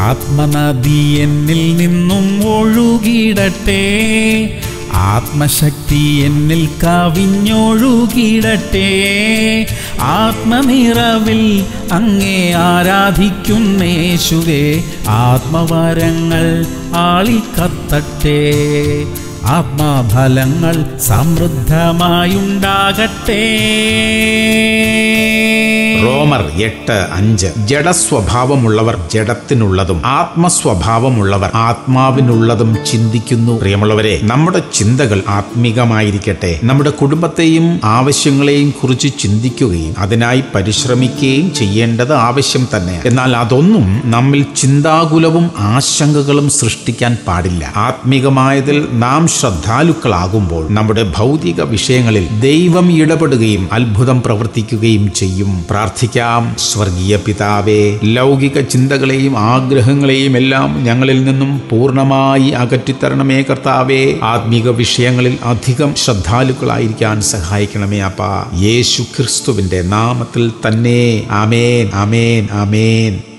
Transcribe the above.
ആത്മനദി എന്നിൽ നിന്നും ഒഴുകിടട്ടെ ആത്മശക്തി എന്നിൽ കവിഞ്ഞൊഴുകിടട്ടെ ആത്മനിറവിൽ അങ്ങേ ആരാധിക്കുന്നേശുവേ ആത്മവരങ്ങൾ ആളിക്കത്തട്ടെ ആത്മഫലങ്ങൾ സമൃദ്ധമായുണ്ടാകട്ടെ റോമർ എട്ട് അഞ്ച് ജഡസ്വഭാവമുള്ളവർ ജഡത്തിനുള്ളതും ആത്മസ്വഭാവമുള്ളവർ ആത്മാവിനുള്ളതും ചിന്തിക്കുന്നു പ്രിയമുള്ളവരെ നമ്മുടെ ചിന്തകൾ ആത്മീകമായിരിക്കട്ടെ നമ്മുടെ കുടുംബത്തെയും ആവശ്യങ്ങളെയും കുറിച്ച് ചിന്തിക്കുകയും അതിനായി പരിശ്രമിക്കുകയും ചെയ്യേണ്ടത് ആവശ്യം തന്നെ എന്നാൽ അതൊന്നും നമ്മിൽ ചിന്താകുലവും ആശങ്കകളും സൃഷ്ടിക്കാൻ പാടില്ല ആത്മീകമായതിൽ നാം ശ്രദ്ധാലുക്കളാകുമ്പോൾ നമ്മുടെ ഭൗതിക വിഷയങ്ങളിൽ ദൈവം ഇടപെടുകയും അത്ഭുതം പ്രവർത്തിക്കുകയും ചെയ്യും പ്രാർത്ഥിക്കാം സ്വർഗീയ പിതാവേ ലൗകിക ചിന്തകളെയും ആഗ്രഹങ്ങളെയും എല്ലാം ഞങ്ങളിൽ നിന്നും പൂർണ്ണമായി അകറ്റിത്തരണമേ കർത്താവേ ആത്മീക വിഷയങ്ങളിൽ അധികം ശ്രദ്ധാലുക്കളായിരിക്കാൻ സഹായിക്കണമേ അപ്പ യേശു ക്രിസ്തുവിന്റെ നാമത്തിൽ തന്നെ ആമേൻ ആമേൻ ആമേൻ